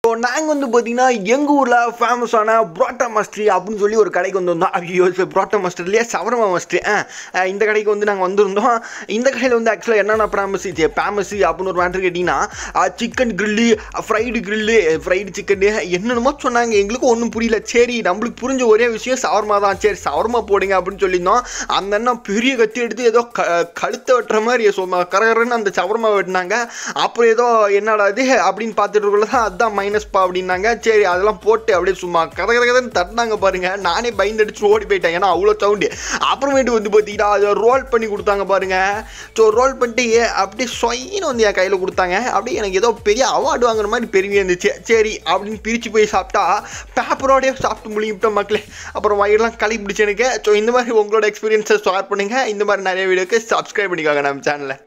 so நாங்கள் வந்து பார்த்தீங்கன்னா எங்கள் ஊரில் ஃபேமஸான புரோட்டா மஸ்ட்ரி அப்படின்னு சொல்லி ஒரு கடைக்கு வந்து வந்தோம் ஐயோ புரோட்டா மஸ்டர் இல்லையா சவரமா மஸ்ட்ரி இந்த கடைக்கு வந்து நாங்கள் வந்திருந்தோம் இந்த கடையில் வந்து ஆக்சுவலாக என்னென்ன ஃபேமஸ் ஃபேமஸ் அப்படின்னு ஒரு மேட்ரு கேட்டிங்கன்னா chicken grill fried grill fried chicken என்னென்னமோ சொன்னாங்க எங்களுக்கு ஒன்றும் புரியல சரி நம்மளுக்கு புரிஞ்ச ஒரே விஷயம் சவர்மா தான் சரி சவர்மா போடுங்க அப்படின்னு சொல்லியிருந்தோம் அந்த அண்ணன் பெரிய கத்தி எடுத்து ஏதோ க கழுத்தை வெட்டுற மாதிரி சும்மா கரகரன்னு அந்த சவர்மா வெட்டினாங்க அப்புறம் ஏதோ என்னடா இது அப்படின்னு பார்த்துட்டு இருக்கல தான் அதுதான் மைனஸ்ப்பா அப்படின்னாங்க சரி அதெல்லாம் போட்டு அப்படியே சும்மா கதை கதை கதைன்னு தட்டினாங்க பாருங்க நானே பயந்தடிச்சு ஓடி போயிட்டேன் ஏன்னா அவ்வளோ சவுண்டு அப்புறமேட்டு வந்து பார்த்தீங்கன்னா அதை ரோல் பண்ணி கொடுத்தாங்க பாருங்க ஸோ ரோல் பண்ணிட்டு ஏ- அப்படியே சொயின்னு வந்து என் கையில் கொடுத்தாங்க அப்படியே எனக்கு ஏதோ பெரிய அவார்டு வாங்குற மாதிரி பெருமையாக இருந்துச்சு சரி அப்படின்னு பிரித்து போய் சாப்பிட்டா பேப்பரோடய சாப்பிட்டு முழுங்கிவிட்டோம் மக்களே அப்புறம் வயிறுலாம் களி பிடிச்சி எனக்கு ஸோ இந்த மாதிரி உங்களோட எக்ஸ்பீரியன்ஸை ஷேர் பண்ணுங்கள் இந்த மாதிரி நிறைய வீடியோக்கு சப்ஸ்கிரைப் பண்ணிக்கோங்க நம்ம சேனலை